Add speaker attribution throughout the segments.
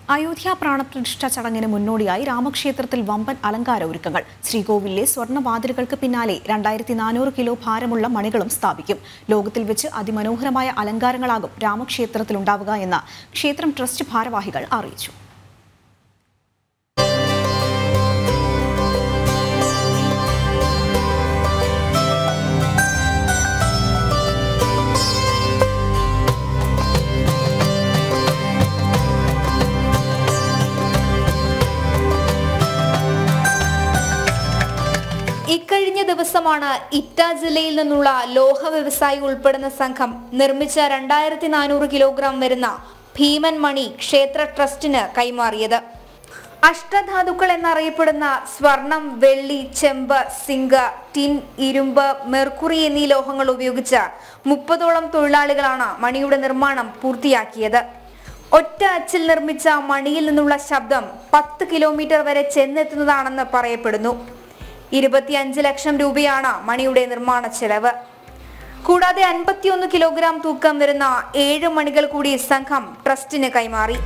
Speaker 1: അയോധ്യ പ്രാണപ്രതിഷ്ഠ ചടങ്ങിന് മുന്നോടിയായി രാമക്ഷേത്രത്തിൽ വമ്പൻ അലങ്കാര ഒരുക്കങ്ങൾ ശ്രീകോവിലിലെ സ്വർണ്ണവാതിലുകൾക്ക് പിന്നാലെ രണ്ടായിരത്തി നാനൂറ് കിലോ ഭാരമുള്ള മണികളും സ്ഥാപിക്കും ലോകത്തിൽ വെച്ച് അതിമനോഹരമായ അലങ്കാരങ്ങളാകും രാമക്ഷേത്രത്തിലുണ്ടാവുക എന്ന് ക്ഷേത്രം ട്രസ്റ്റ് ഭാരവാഹികൾ അറിയിച്ചു
Speaker 2: ഇക്കഴിഞ്ഞ ദിവസമാണ് ഇറ്റ ജില്ലയിൽ നിന്നുള്ള ലോഹ വ്യവസായി ഉൾപ്പെടുന്ന സംഘം നിർമ്മിച്ച രണ്ടായിരത്തി നാനൂറ് കിലോഗ്രാം വരുന്ന ഭീമൻ മണി ക്ഷേത്ര ട്രസ്റ്റിന് കൈമാറിയത് അഷ്ടധാതുക്കൾ എന്നറിയപ്പെടുന്ന സ്വർണം വെള്ളി ചെമ്പ് സിങ്ക് ടിൻ ഇരുമ്പ് മെർക്കുറി എന്നീ ലോഹങ്ങൾ ഉപയോഗിച്ച് മുപ്പതോളം തൊഴിലാളികളാണ് മണിയുടെ നിർമ്മാണം പൂർത്തിയാക്കിയത് ഒറ്റ അച്ചിൽ നിർമ്മിച്ച മണിയിൽ നിന്നുള്ള ശബ്ദം പത്ത് കിലോമീറ്റർ വരെ ചെന്നെത്തുന്നതാണെന്ന് പറയപ്പെടുന്നു ഇരുപത്തിയഞ്ച് ലക്ഷം രൂപയാണ് മണിയുടെ നിർമ്മാണ ചെലവ് കൂടാതെ അൻപത്തിയൊന്ന് കിലോഗ്രാം തൂക്കം വരുന്ന ഏഴ് മണികൾ കൂടി സംഘം ട്രസ്റ്റിന് കൈമാറി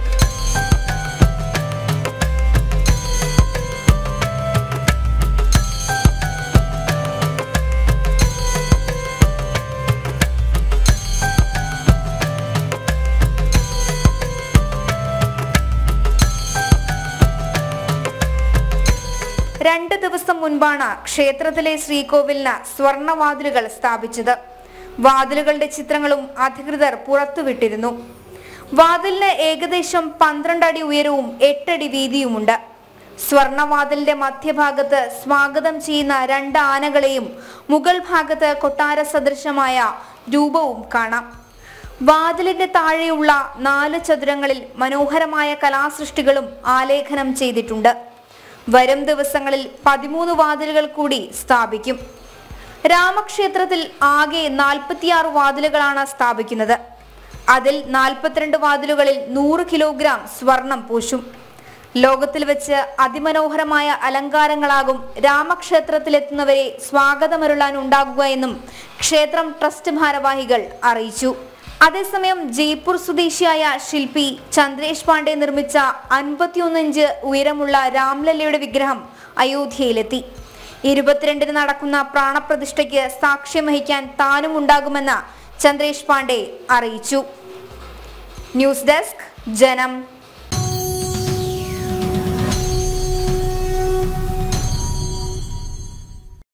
Speaker 2: രണ്ട് ദിവസം മുൻപാണ് ക്ഷേത്രത്തിലെ ശ്രീകോവിലിന് സ്വർണവാതിലുകൾ സ്ഥാപിച്ചത് വാതിലുകളുടെ ചിത്രങ്ങളും അധികൃതർ പുറത്തുവിട്ടിരുന്നു വാതിലിന് ഏകദേശം പന്ത്രണ്ട് അടി ഉയരവും എട്ടടി വീതിയുമുണ്ട് സ്വർണവാതിലിന്റെ മധ്യഭാഗത്ത് സ്വാഗതം ചെയ്യുന്ന രണ്ട് ആനകളെയും മുകൾ ഭാഗത്ത് കൊട്ടാര സദൃശമായ രൂപവും കാണാം വാതിലിന്റെ താഴെയുള്ള നാല് ചതുരങ്ങളിൽ മനോഹരമായ കലാസൃഷ്ടികളും ആലേഖനം ചെയ്തിട്ടുണ്ട് വരും ദിവസങ്ങളിൽ പതിമൂന്ന് വാതിലുകൾ കൂടി സ്ഥാപിക്കും രാമക്ഷേത്രത്തിൽ ആകെ നാൽപ്പത്തിയാറ് വാതിലുകളാണ് സ്ഥാപിക്കുന്നത് അതിൽ നാൽപ്പത്തിരണ്ട് വാതിലുകളിൽ നൂറ് കിലോഗ്രാം സ്വർണം പൂശും ലോകത്തിൽ വെച്ച് അതിമനോഹരമായ അലങ്കാരങ്ങളാകും രാമക്ഷേത്രത്തിലെത്തുന്നവരെ സ്വാഗതമരുളാൻ ഉണ്ടാകുക എന്നും ക്ഷേത്രം ട്രസ്റ്റ് ഭാരവാഹികൾ അറിയിച്ചു അതേസമയം ജയ്പൂർ സ്വദേശിയായ ശില്പി ചന്ദ്രേഷ് പാണ്ഡെ നിർമ്മിച്ച അൻപത്തിയൊന്ന് ഇഞ്ച് ഉയരമുള്ള രാംലല്ലയുടെ വിഗ്രഹം അയോധ്യയിലെത്തി ഇരുപത്തിരണ്ടിന് നടക്കുന്ന പ്രാണപ്രതിഷ്ഠയ്ക്ക് സാക്ഷ്യം വഹിക്കാൻ താനും ഉണ്ടാകുമെന്ന് ചന്ദ്രേഷ് പാണ്ഡെ അറിയിച്ചു ന്യൂസ് ഡെസ്ക് ജനം